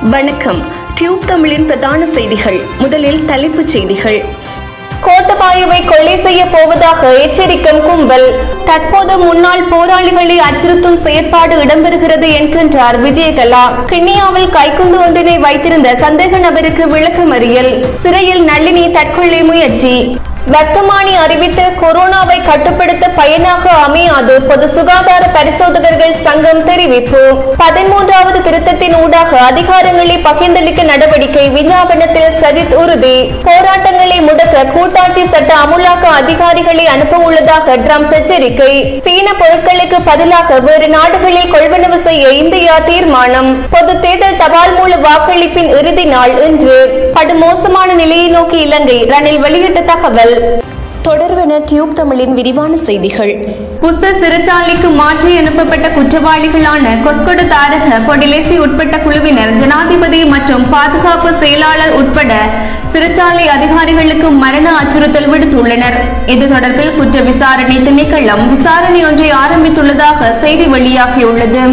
வணக்கம் டியூப் தமிழின் பிரதான செய்திகள் முதலில் தலைப்புச் செய்திகள் கோட்டபாயுவை கொலை செய்ய போவதாக எச்சரிக்கும் கும்பல் தற்போது முன்னாள் போராளிகளை அச்சுறுத்தும் செயற்பாடு இடம்பெறுகிறது என்கின்றார் விஜயகலா கிண்ணியாவில் கைக்குண்டு ஒன்றினை வைத்திருந்த சந்தேக நபருக்கு விளக்கமறியல் சிறையில் நளினி தற்கொலை முயற்சி வர்த்தமானி அறிவித்த கொரோனாவை கட்டுப்படுத்த பயனாக அமையாது பொது சுகாதார பரிசோதகர்கள் சங்கம் தெரிவிப்பு பதிமூன்றாவது திருத்தத்தின் ஊடாக அதிகாரங்களை பகிர்ந்தளிக்க நடவடிக்கை விஞ்ஞாபனத்தில் சஜித் உறுதி போராட்டங்களை முடக்க கூட்டாட்சி சட்ட அமுலாக்க அதிகாரிகளை அனுப்ப உள்ளதாக ட்ரம்ஸ் எச்சரிக்கை சீன பொருட்களுக்கு பதிலாக வேறு நாடுகளில் கொள்வனவு செய்ய இந்தியா தீர்மானம் பொது தேர்தல் தபால் மூல வாக்களிப்பின் இறுதி நாள் இன்று படுமோசமான நிலையை நோக்கி இலங்கை ரணில் வெளியிட்ட தகவல் தொடர்வென டியூப் தமிழின் விரிவான செய்திகள் புச சிறைச்சாலைக்கு மாற்றி அனுப்பப்பட்ட குற்றவாளிகளான கொஸ்கொட தாரக பொடிலேசி உட்பட்ட குழுவினர் ஜனாதிபதி மற்றும் பாதுகாப்பு செயலாளர் உட்பட சிறைச்சாலை அதிகாரிகளுக்கு மரண அச்சுறுத்தல் விடுத்துள்ளனர் இது தொடர்பில் குற்ற விசாரணை திணைக்களம் விசாரணை ஒன்றை ஆரம்பித்துள்ளதாக செய்தி வெளியாகியுள்ளது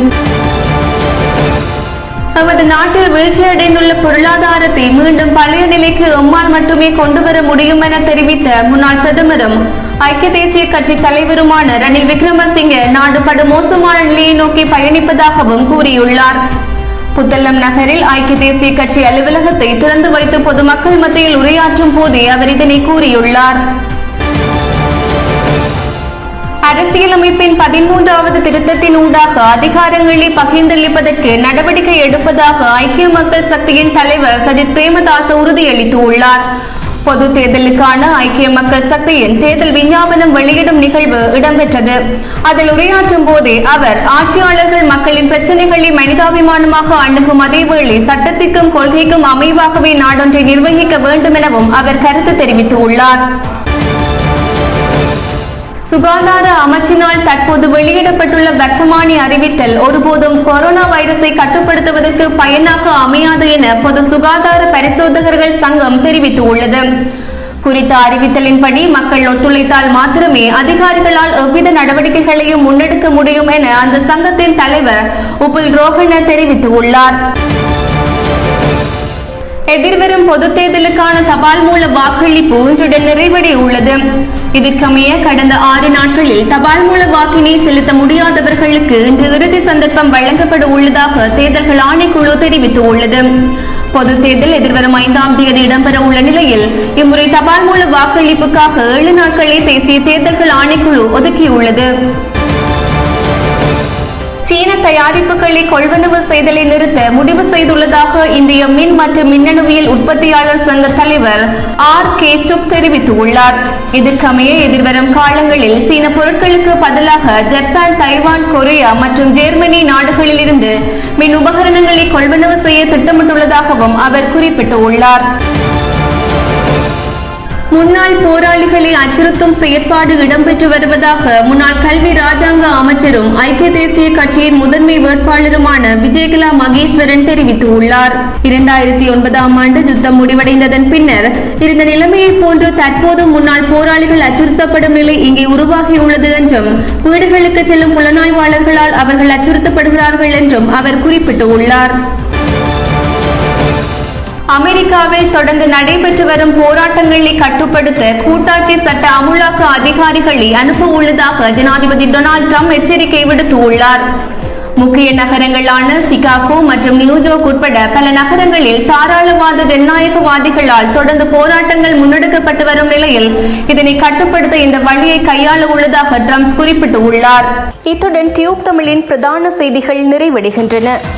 நமது நாட்டில் வீழ்ச்சியடைந்துள்ள பொருளாதாரத்தை மீண்டும் பழைய நிலைக்கு எம்மால் மட்டுமே கொண்டு வர முடியும் என தெரிவித்த முன்னாள் பிரதமரும் ஐக்கிய தேசிய கட்சி தலைவருமான ரணில் விக்ரமசிங்க நாடு படுமோசமான நிலையை நோக்கி பயணிப்பதாகவும் கூறியுள்ளார் புத்தளம் நகரில் ஐக்கிய தேசிய கட்சி அலுவலகத்தை திறந்து வைத்து பொதுமக்கள் மத்தியில் உரையாற்றும் போதே அவர் இதனை கூறியுள்ளார் அரசியலமைப்பின் பதிமூன்றாவது திருத்தத்தின் ஊடாக அதிகாரங்களை பகிர்ந்தளிப்பதற்கு நடவடிக்கை எடுப்பதாக ஐக்கிய மக்கள் சக்தியின் தலைவர் சஜித் பிரேமதாச உறுதியளித்துள்ளார் பொது தேர்தலுக்கான ஐக்கிய மக்கள் சக்தியின் தேர்தல் விஞ்ஞாபனம் வெளியிடும் நிகழ்வு இடம்பெற்றது அதில் உரையாற்றும் போதே அவர் ஆட்சியாளர்கள் மக்களின் பிரச்சனைகளை மனிதாபிமானமாக அணுகும் அதேவேளை சட்டத்திற்கும் கொள்கைக்கும் அமைவாகவே நாடொன்றை நிர்வகிக்க வேண்டும் எனவும் அவர் கருத்து தெரிவித்துள்ளார் சுகாதார அமைச்சினால் தற்போது வெளியிடப்பட்டுள்ள வர்த்தமானி அறிவித்தல் ஒருபோதும் கொரோனா வைரஸை கட்டுப்படுத்துவதற்கு பயனாக அமையாது என பொது சுகாதார பரிசோதகர்கள் சங்கம் தெரிவித்துள்ளது குறித்த அறிவித்தலின்படி மக்கள் ஒத்துழைத்தால் மாத்திரமே அதிகாரிகளால் எவ்வித நடவடிக்கைகளையும் முன்னெடுக்க முடியும் என அந்த சங்கத்தின் தலைவர் உப்புல் ரோஹன தெரிவித்துள்ளார் எதிர்வரும் பொதுத் தேர்தலுக்கான தபால் மூல வாக்களிப்பு இன்றுடன் நிறைவடைய உள்ளது இதற்கமைய கடந்த ஆறு நாட்களில் தபால் மூல வாக்கினை செலுத்த முடியாதவர்களுக்கு இன்று இறுதி சந்தர்ப்பம் வழங்கப்பட உள்ளதாக தேர்தல்கள் ஆணைக்குழு தெரிவித்துள்ளது பொது தேர்தல் எதிர்வரும் ஐந்தாம் தேதி இடம்பெற உள்ள நிலையில் இம்முறை தபால் மூல வாக்களிப்புக்காக ஏழு நாட்களை தேசிய தேர்தல்கள் ஆணைக்குழு ஒதுக்கியுள்ளது சீன தயாரிப்புகளை கொள்வனவு செய்தலை நிறுத்த முடிவு செய்துள்ளதாக இந்திய மின் மற்றும் மின்னணுவியல் உற்பத்தியாளர் சங்க தலைவர் ஆர் கே சுக் தெரிவித்துள்ளார் இதற்கமைய எதிர்வரும் காலங்களில் சீன பொருட்களுக்கு பதிலாக ஜப்பான் தைவான் கொரியா மற்றும் ஜெர்மனி நாடுகளிலிருந்து மின் உபகரணங்களை கொள்வனவு செய்ய திட்டமிட்டுள்ளதாகவும் அவர் குறிப்பிட்டுள்ளார் முன்னாள் போராளிகளை அச்சுறுத்தும் செயற்பாடு இடம்பெற்று வருவதாக முன்னாள் கல்வி ராஜாங்க அமைச்சரும் ஐக்கிய தேசிய கட்சியின் முதன்மை வேட்பாளருமான விஜயகலா மகேஸ்வரன் தெரிவித்துள்ளார் இரண்டாயிரத்தி ஒன்பதாம் ஆண்டு யுத்தம் முடிவடைந்ததன் பின்னர் இருந்த நிலைமையை போன்று தற்போது முன்னாள் போராளிகள் அச்சுறுத்தப்படும் நிலை இங்கே உருவாகியுள்ளது என்றும் வீடுகளுக்கு செல்லும் புலனாய்வாளர்களால் அவர்கள் அச்சுறுத்தப்படுகிறார்கள் என்றும் அவர் குறிப்பிட்டுள்ளார் அமெரிக்காவில் தொடர்ந்து நடைபெற்று வரும் போராட்டங்களை கட்டுப்படுத்த கூட்டாட்சி சட்ட அமுலாக்க அதிகாரிகளை அனுப்ப உள்ளதாக ஜனாதிபதி டொனால்ட் ட்ரம்ப் எச்சரிக்கை விடுத்துள்ளார் முக்கிய நகரங்களான சிகாகோ மற்றும் நியூஜோக் உட்பட பல நகரங்களில் தாராளவாத ஜனநாயகவாதிகளால் தொடர்ந்து போராட்டங்கள் முன்னெடுக்கப்பட்டு வரும் நிலையில் இதனை கட்டுப்படுத்த இந்த வழியை கையாள உள்ளதாக ட்ரம்ப் குறிப்பிட்டுள்ளார் இத்துடன் டியூப் தமிழின் பிரதான செய்திகள் நிறைவடைகின்றன